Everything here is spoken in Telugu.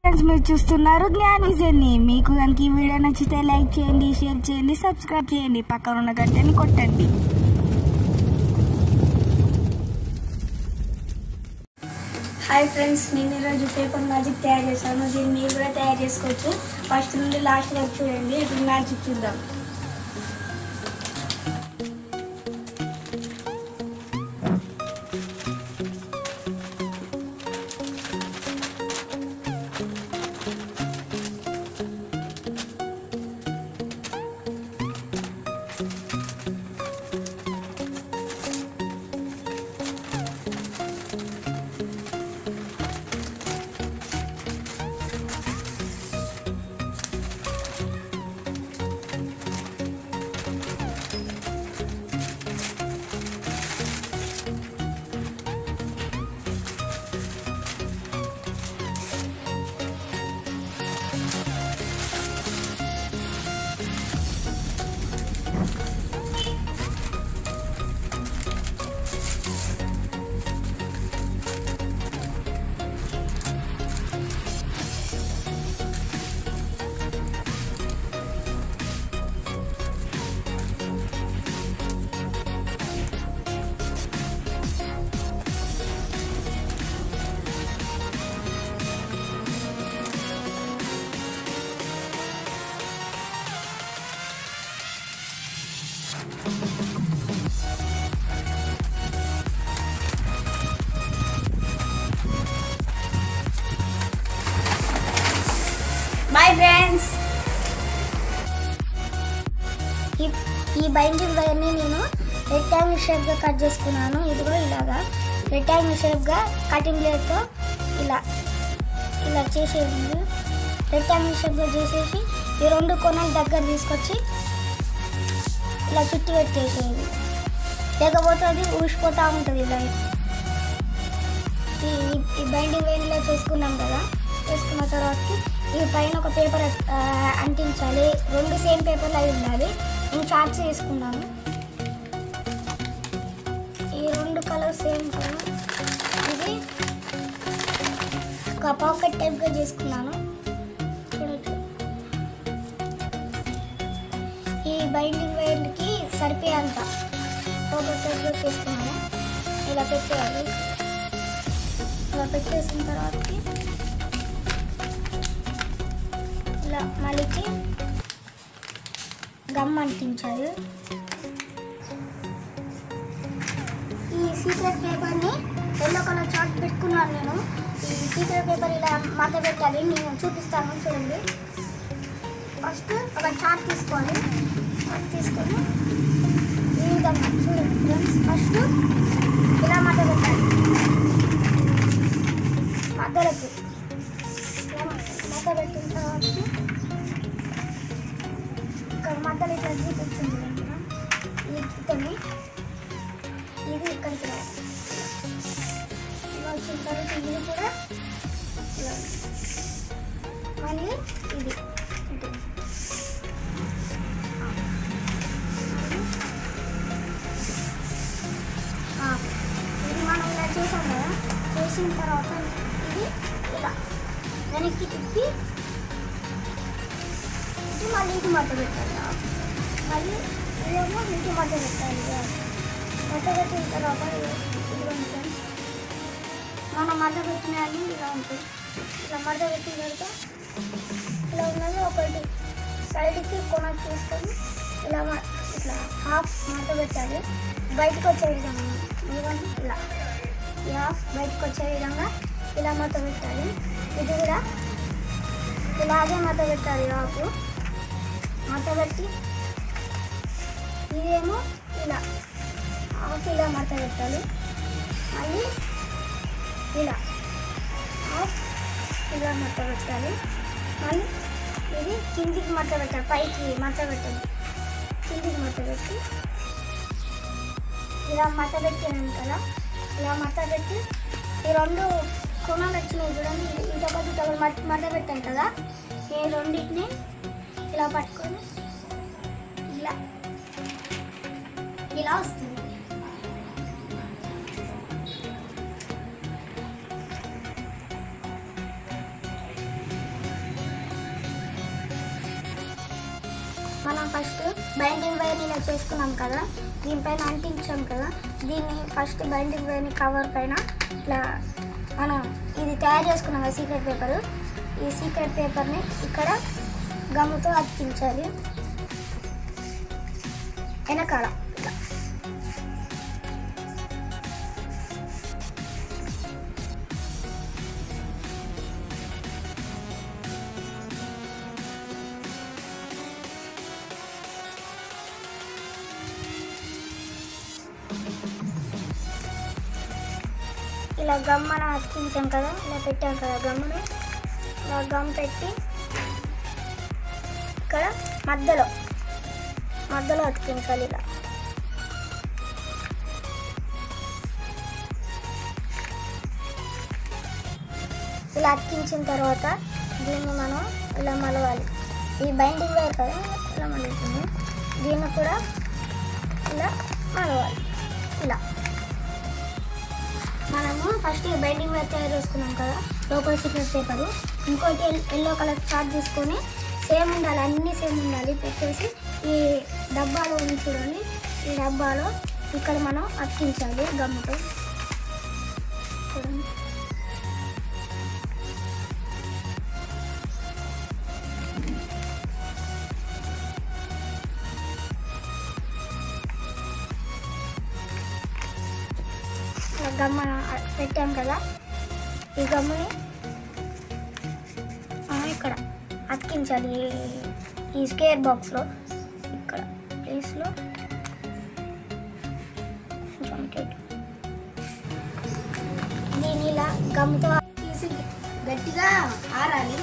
ఫ్రెండ్స్ మీరు చూస్తున్నారు జ్ఞాన్ విజన్ని మీకు కనుక ఈ వీడియో నచ్చితే లైక్ చేయండి షేర్ చేయండి సబ్స్క్రైబ్ చేయండి పక్కన ఉన్న గంటని కొట్టండి హాయ్ ఫ్రెండ్స్ నేను ఈరోజు పేపర్ మ్యాజిక్ తయారు చేశాను దీన్ని మీరు కూడా తయారు చేసుకోవచ్చు ఫస్ట్ నుండి లాస్ట్ వరకు చూడండి ఇప్పుడు మ్యాజిక్ చూద్దాం బాయ్ ఫ్రెండ్స్ ఈ ఈ బైండింగ్ వైర్ని నేను రెక్టాంగిల్ షేప్గా కట్ చేసుకున్నాను ఇది కూడా ఇలాగా రెక్టాంగిల్ షేప్గా కటింగ్ బ్లేడ్తో ఇలా ఇలా చేసేది రెక్టాంగిల్ షేప్గా చేసేసి ఈ రెండు కొనలు దగ్గర తీసుకొచ్చి ఇలా చుట్టి పెట్టేసేది లేకపోతే అది ఊసిపోతూ ఉంటుంది ఇలా ఈ ఈ బైండింగ్ వైర్లో చేసుకున్నాం కదా చేసుకున్న తర్వాతకి ఈ పైన ఒక పేపర్ అంటించాలి రెండు సేమ్ పేపర్లు అయి ఉండాలి నేను చార్ట్స్ తీసుకున్నాను ఈ రెండు కలర్ సేమ్ కలర్ ఇది ఒక పాకెట్ టైప్గా చేసుకున్నాను చూడొచ్చు ఈ బైండింగ్ వైర్కి సరిపోయేంత పాకెట్ టైప్గా చేసుకున్నాను ఇలా పెట్టేయాలి ఇలా పెట్టేసిన తర్వాతకి ఇలా మళ్ళీకి గమ్ అంటించాలి ఈ సీక్రెట్ పేపర్ని ఎల్లో కలర్ చార్ట్ పెట్టుకున్నాను నేను ఈ సీక్రెట్ పేపర్ ఇలా మత పెట్టాలి నేను చూపిస్తాను చూడండి ఫస్ట్ ఒక చార్ట్ తీసుకోవాలి చార్ట్ తీసుకొని ఈ విధంగా చూడండి ఫ్రెండ్స్ ఫస్ట్ ఇలా మత పెట్టాలి మధ్యలోకి ఇలా మత పెట్టిన తర్వాత ఇక్కడ మధ్యలో ఇట్లా చూపించింది కదా, ఈ గీతని ఇది ఇక్కడికి రావాలి. ఇలా వచ్చిన తర్వాత ఇది కూడా ఇలా మళ్ళీ ఇది ఉంటుంది. ఆ, ఇది మనం ఇలా చేసాం కదా చేసిన తర్వాత ఇది ఇలా వెనక్కి తిప్పి ఇది మళ్ళీ ఇది మధ్య పెట్టాలి మళ్ళీ ఇదేమో ఇంటి మధ్య పెట్టాలి మధ్య పెట్టిన తర్వాత ఇది ఇది ఉంటుంది మనం మధ్య పెట్టిన అన్ని ఇలా ఉంటుంది ఇలా మధ్య పెట్టిన తర్వాత ఇలా ఉన్నది ఒకటి సైడ్కి కొనకు తీసుకొని ఇలా మ- ఇట్లా హాఫ్ మధ్య పెట్టాలి బయటకు వచ్చే విధంగా ఇదిగోండి ఇలా ఈ హాఫ్ బయటకు వచ్చే విధంగా ఇలా మత పెట్టాలి ఇది కూడా ఇలాగే మత పెట్టాలి హాఫ్ మత పెట్టి ఇదేమో ఇలా హాఫ్ ఇలా మత పెట్టాలి మళ్ళీ ఇలా హాఫ్ ఇలా మత పెట్టాలి మళ్ళీ ఇది కిందికి మత పెట్టాలి పైకి మత పెట్టాలి కిందికి మత పెట్టి ఇలా మత పెట్టాను కదా ఇలా మత పెట్టి ఈ రెండు కొనలు వచ్చినాయి చూడండి ఇటొకటి ఇటొకటి మత మత పెట్టాను కదా ఈ రెండింటిని ఇలా పట్టుకొని ఇలా ఇలా వస్తుంది మనం ఫస్ట్ బైండింగ్ వైర్ని ఇలా చేసుకున్నాం కదా దీనిపైన అంటించాం కదా దీన్ని ఫస్ట్ బైండింగ్ వైర్ని కవర్ పైన ఇట్లా మనం ఇది తయారు చేసుకున్నాం కదా సీక్రెట్ పేపర్ ఈ సీక్రెట్ పేపర్ని ఇక్కడ గమ్ముతో అతికించాలి వెనకాల ఇట్లా ఇలా గమ్మన అతికించాం కదా ఇలా పెట్టాం కదా గమ్ముని ఇలా గమ్ పెట్టి ఇక్కడ మధ్యలో మధ్యలో అతికించాలి ఇలా ఇలా అతికించిన తర్వాత దీన్ని మనం ఇలా మలవాలి ఈ బైండింగ్ వైర్ కదా ఇలా మలుగుతుంది దీన్ని కూడా ఇలా మలవాలి ఇలా మనము ఫస్ట్ ఈ బైండింగ్ వైర్ తయారు చేసుకున్నాం కదా లోపల సీక్రెట్ పేపరు ఇంకోటి ఎల్లో కలర్ చార్ట్ తీసుకొని సేమ్ ఉండాలి అన్నీ సేమ్ ఉండాలి పెట్టేసి ఈ డబ్బాలో ఉంది చూడండి ఈ డబ్బాలో ఇక్కడ మనం అతికించాలి గమ్ముతో చూడండి ఇలా గమ్మ పెట్టాం కదా ఈ గమ్ముని మనం ఇక్కడ అతికించాలి ఈ- ఈ స్కేర్ బాక్స్లో ఇక్కడ ప్లేస్లో కొంచెం అటు ఇటు. దీన్ని ఇలా గమ్తో తీసి గట్టిగా ఆరాలి